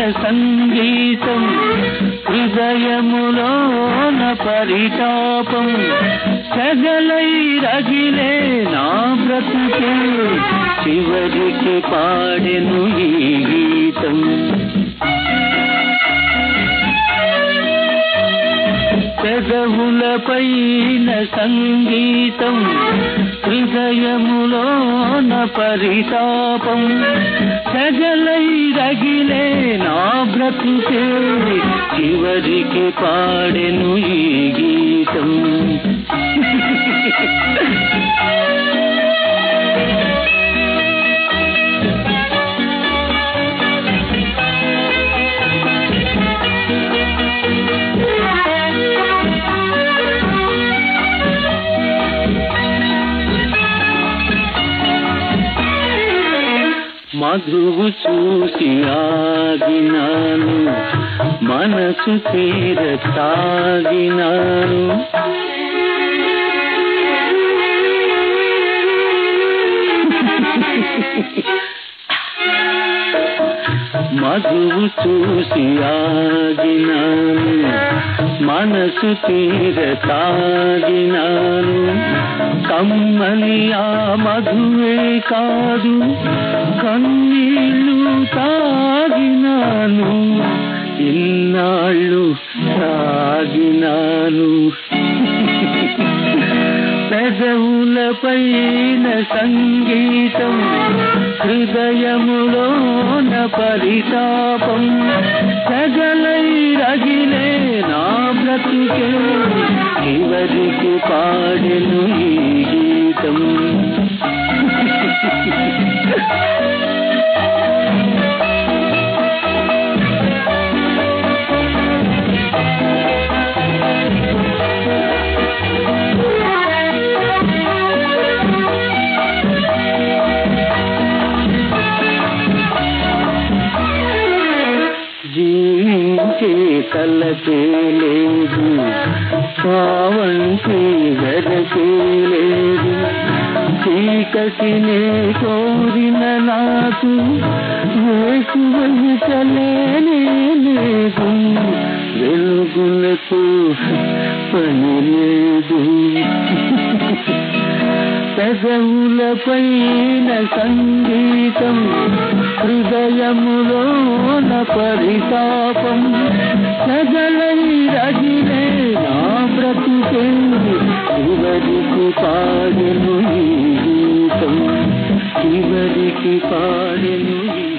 సంగీతం హృదయములోన పరితాపం సగలై రగిలే నా బ్రతుకే చివరికి పాడెను ఈ గీతం పెదవులపైన సంగీతం హృదయములోన పరితాపం సగలై రగిలే నా బ్రతుకే చివరికి పాడెను ఈ గీతం మధువు చూసి ఆగినాను మనసు తీర తాగినాను మధువు చూసి ఆగినాను మనసు తీర తాగినాను కమ్మని ఆ మధువే కాదు కన్నీళ్ళు తాగినాను ఇన్నాళ్ళు తాగినాను పెదవులపైన సంగీతం హృదయములోన పరితాపం సగలై రగిలే నా బ్రతుకే చివరికి పాడెను ఈ గీతం జీవించే కలకే లేదు పావంటి వెదకే లేదు చీకటినే కోరిన నాకు వేసువహించలేనే లేదు వెలుగులకు పని లేదు పెదవులపైన సంగీతం హృదయములోన పరితాపం సగలై రగిలే నా బ్రతుకే చివరికి పాడెను ఈ గీతం చివరికి పాడెను ఈ